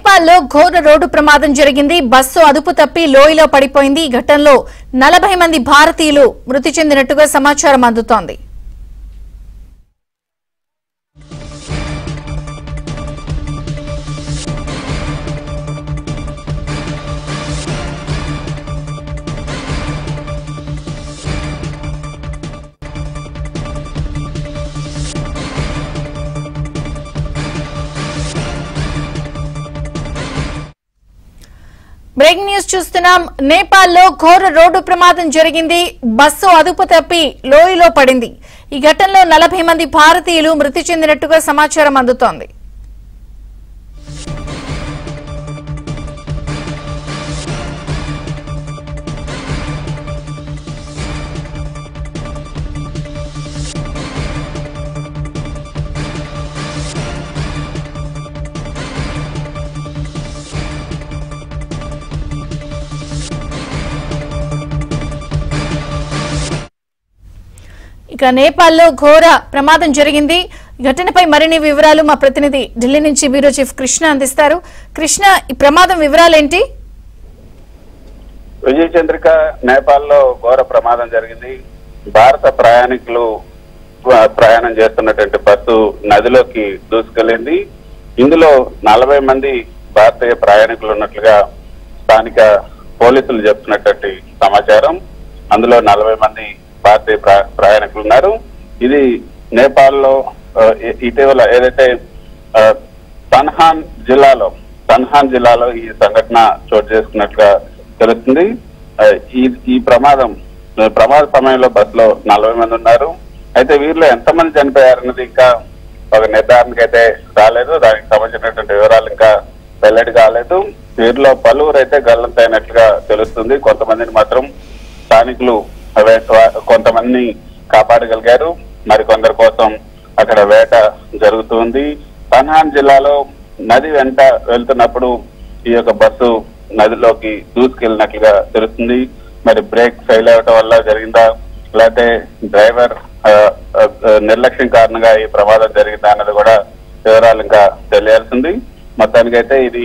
నేపాల్లో ఘోర రోడ్డు ప్రమాదం జరిగింది బస్సు అదుపు తప్పి లోయలో పడిపోయింది ఈ ఘటనలో నలభై మంది భారతీయులు మృతి చెందినట్టుగా సమాచారం అందుతోంది బ్రేకింగ్ న్యూస్ చూస్తున్నాం నేపాల్లో ఘోర రోడ్డు ప్రమాదం జరిగింది బస్సు అదుపు తప్పి లోయలో పడింది ఈ ఘటనలో నలభై మంది భారతీయులు మృతి చెందినట్టుగా సమాచారం అందుతోంది ఇక నేపాల్లో ఘోర ప్రమాదం జరిగింది ఈ ఘటనపై మరిన్ని వివరాలు మా ప్రతినిధి ఢిల్లీ నుంచి బ్యూరో చీఫ్ కృష్ణ అందిస్తారు కృష్ణ ఈ ప్రమాదం వివరాలేంటి విజయ చంద్రిక నేపాల్లో ఘోర ప్రమాదం జరిగింది భారత ప్రయాణికులు ఆ, ప్రయాణం చేస్తున్నటువంటి బస్సు నదిలోకి దూసుకెళ్లింది ఇందులో నలభై మంది భారతీయ ప్రయాణికులు ఉన్నట్లుగా స్థానిక పోలీసులు చెప్తున్నటువంటి సమాచారం అందులో నలభై మంది భారతీయ ప్ర- ప్రయాణికులు ఉన్నారు ఇది నేపాల్లో ఆ, ఇ- ఇటీవల ఏదైతే ఆ, తన్హాన్ జిల్లాలో తన్హాన్ జిల్లాలో ఈ సంఘటన చోటు చేసుకున్నట్లుగా తెలుస్తుంది ఆ, ఈ ఈ ప్రమాదం ఆ, ప్రమాద సమయంలో బస్సులో నలభై మంది ఉన్నారు అయితే వీరిలో ఎంతమంది చనిపోయారన్నది ఇంకా ఒక నిర్ధారణకు అయితే రాలేదు దానికి సంబంధించినటువంటి వివరాలు ఇంకా వెల్లడి కాలేదు వీరిలో పలువురు అయితే గల్లంతైనట్లుగా తెలుస్తుంది కొంతమందిని మాత్రం స్థానికులు అవే- వా- కొంతమందిని కాపాడగలిగారు మరికొందరి కోసం అక్కడ వేట జరుగుతుంది పన్హాన్ జిల్లాలో నది వెంట వెళ్తున్నప్పుడు ఈ యొక్క బస్సు నదిలోకి దూసుకెళ్ళినట్లుగా తెలుస్తుంది మరి బ్రేక్ ఫెయిల్ అవ్వటం వల్ల జరిగిందా లేకపోతే డ్రైవర్ ఆ, ఆ, ఆ, నిర్లక్ష్యం కారణంగా ఈ ప్రమాదం జరిగిందా అన్నది కూడా వివరాలు ఇంకా తెలియాల్సింది మొత్తానికైతే ఇది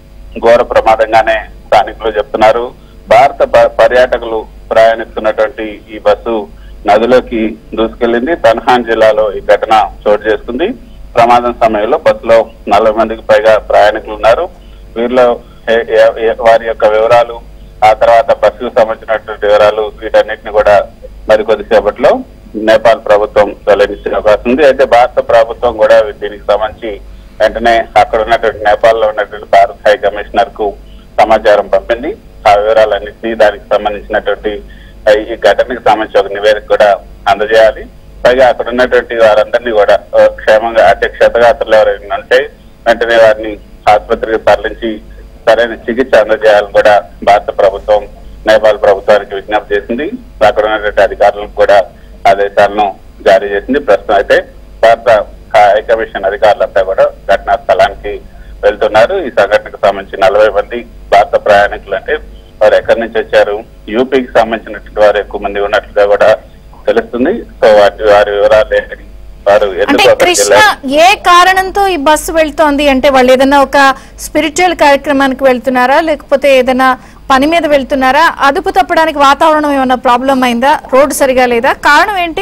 ఘోర ప్రమాదంగానే స్థానికులు చెప్తున్నారు భారత ప- పర్యాటకులు ప్రయాణిస్తున్నటువంటి ఈ బస్సు నదిలోకి దూసుకెళ్లింది తన్హాన్ జిల్లాలో ఈ ఘటన చోటు చేసుకుంది ప్రమాదం సమయంలో బస్సులో నలభై మందికి పైగా ప్రయాణికులు ఉన్నారు వీరిలో ఏ- ఏ- ఏ- వారి యొక్క వివరాలు ఆ తర్వాత బస్సుకు సంబంధించినటువంటి వివరాలు వీటన్నిటిని కూడా మరి కొద్దిసేపట్లో నేపాల్ ప్రభుత్వం వెల్లడించే అవకాశం ఉంది అయితే భారత ప్రభుత్వం కూడా దీనికి సంబంధించి వెంటనే అక్కడ ఉన్నటువంటి నేపాల్ లో ఉన్నటువంటి భారత హై కమిషనర్ కు సమాచారం పంపింది ఆ వివరాలన్నింటినీ దానికి సంబంధించినటువంటి ఆ, ఈ ఘటనకు సంబంధించి ఒక నివేదిక కూడా అందజేయాలి పైగా అక్కడ ఉన్నటువంటి వారందరినీ కూడా ఆ, క్షేమంగా అంటే క్షతగాత్రులు ఎవరైనా ఉంటే వెంటనే వారిని ఆసుపత్రికి తరలించి సరైన చికిత్స అందజేయాలని కూడా భారత ప్రభుత్వం నేపాల్ ప్రభుత్వానికి విజ్ఞప్తి చేసింది అక్కడ ఉన్నటువంటి అధికారులకు కూడా ఆదేశాలను జారీ చేసింది ప్రస్తుతం అయితే భారత హై కమిషన్ అధికారులంతా కూడా ఘటనా స్థలానికి వెళ్తున్నారు ఈ సంఘటనకు సంబంధించి నలభై మంది భారత ప్రయాణికులు అంటే వారు ఎక్కడి నుంచి వచ్చారు యూపీకి సంబంధించినటువంటి వారు ఎక్కువ మంది ఉన్నట్లుగా కూడా తెలుస్తుంది సో వాటి వారి వివరాలు ఏంటి వారు అంటే ఎందుకు అక్కడికి కృష్ణ వెళ్ళారు ఏ కారణంతో ఈ బస్సు వెళ్తోంది అంటే వాళ్ళు ఏదైనా ఒక స్పిరిచువల్ కార్యక్రమానికి వెళ్తున్నారా లేకపోతే ఏదైనా పని మీద వెళ్తున్నారా అదుపు తప్పడానికి వాతావరణం ఏమైనా ప్రాబ్లం అయిందా రోడ్డు సరిగా లేదా కారణం ఏంటి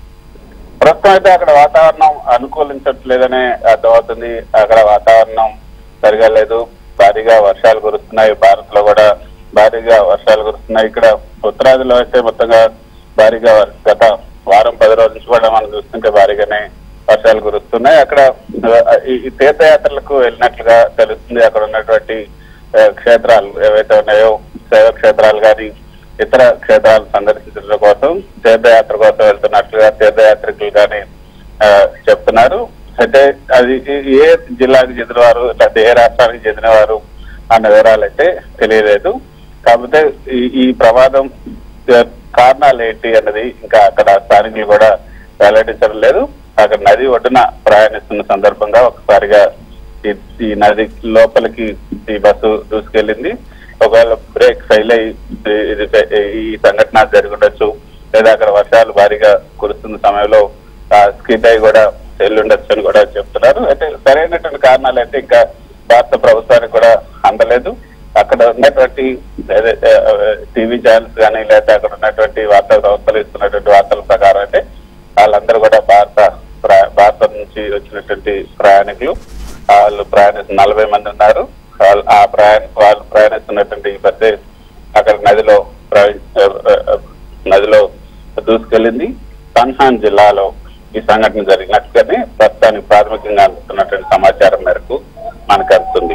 ప్రస్తుతం అయితే అక్కడ వాతావరణం అనుకూలించట్లేదనే అర్థమవుతుంది అక్కడ వాతావరణం సరిగా లేదు భారీగా వర్షాలు కురుస్తున్నాయి భారత్ లో కూడా భారీగా వర్షాలు కురుస్తున్నాయి ఇక్కడ ఉత్తరాదిలో అయితే మొత్తంగా భారీగా వర్- గత వారం పది రోజుల నుంచి కూడా మనం చూస్తుంటే భారీగానే వర్షాలు కురుస్తున్నాయి అక్కడ ఆ, ఈ ఈ తీర్థయాత్రలకు వెళ్ళినట్లుగా తెలుస్తుంది అక్కడ ఉన్నటువంటి ఆ, క్షేత్రాలు ఏవైతే ఉన్నాయో శైవ క్షేత్రాలు కానీ ఇతర క్షేత్రాలు సందర్శించడం కోసం తీర్థయాత్ర కోసం వెళ్తున్నట్లుగా తీర్థయాత్రికులు కానీ ఆ, చెప్తున్నారు అయితే అది ఏ- ఏ జిల్లాకు చెందినవారు లేకపోతే ఏ రాష్ట్రానికి చెందినవారు అన్న వివరాలు అయితే తెలియలేదు కాకపోతే ఈ- ఈ ప్రమాదం ఆ, కారణాలు ఏంటి అన్నది ఇంకా అక్కడ స్థానికులు కూడా వెల్లడించడం లేదు అక్కడ నది ఒడ్డున ప్రయాణిస్తున్న సందర్భంగా ఒకసారిగా ఈ ఈ నది లోపలికి ఈ బస్సు దూసుకెళ్ళింది ఒకవేళ బ్రేక్ ఫెయిల్ అయ్యి ఈ- ఇది ఫె- ఈ సంఘటన జరిగి ఉండొచ్చు లేదా అక్కడ వర్షాలు భారీగా కురుస్తున్న సమయంలో స్కిడ్ అయి కూడా వెళ్ళి ఉండొచ్చు అని కూడా చెప్తున్నారు అయితే సరైనటువంటి కారణాలు అయితే ఇంకా భారత ప్రభుత్వానికి కూడా టీవీ ఛానల్స్ కానీ లేదా అక్కడ ఉన్నటువంటి వార్తా సంస్థలు ఇస్తున్నటువంటి వార్తల ప్రకారం అయితే వాళ్ళందరూ కూడా భారత ప్ర- భారత నుంచి వచ్చినటువంటి ప్రయాణికులు వాళ్ళు ప్రయాణిస్తున్న నలభై మంది ఉన్నారు వాళ్ళు ఆ ప్రయాణ వాళ్ళు ప్రయాణిస్తున్నటువంటి ఈ బస్సే అక్కడ నదిలో ప్రవహి- ఆ, ఆ, ఆ, నదిలో దూసుకెళ్లింది కన్హాన్ జిల్లాలో ఈ సంఘటన జరిగినట్టుగానే ప్రస్తుతానికి ప్రాథమికంగా అందుతున్నటువంటి సమాచారం మేరకు మనకు అందుతుంది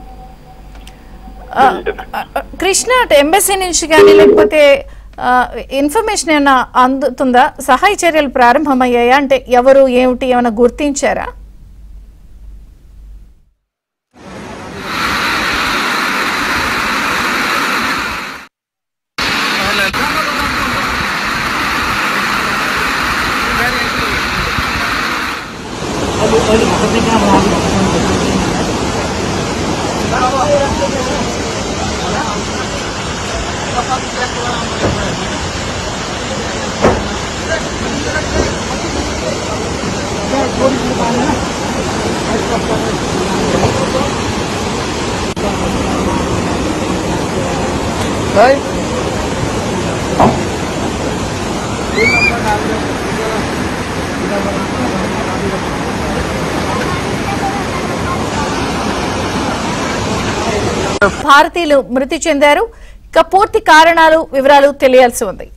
ఆ, ఆ, కృష్ణ అటు ఎంబసీ నుంచి కానీ లేకపోతే ఆ, ఇన్ఫర్మేషన్ ఏమైనా అందుతుందా సహాయ చర్యలు ప్రారంభమయ్యాయా అంటే ఎవరు ఏమిటి ఏమైనా గుర్తించారా భారతీయులు మృతి చెందారు ఇక పూర్తి కారణాలు వివరాలు తెలియాల్సి ఉంది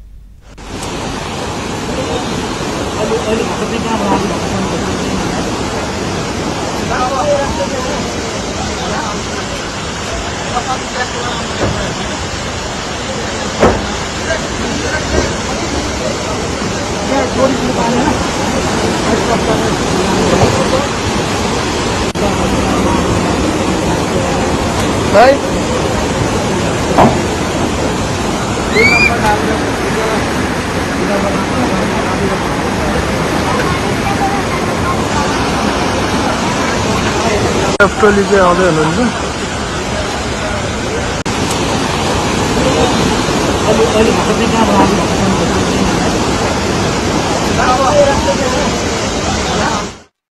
लेफ्ट लीजिए आधे अलग Hadi hadi hadi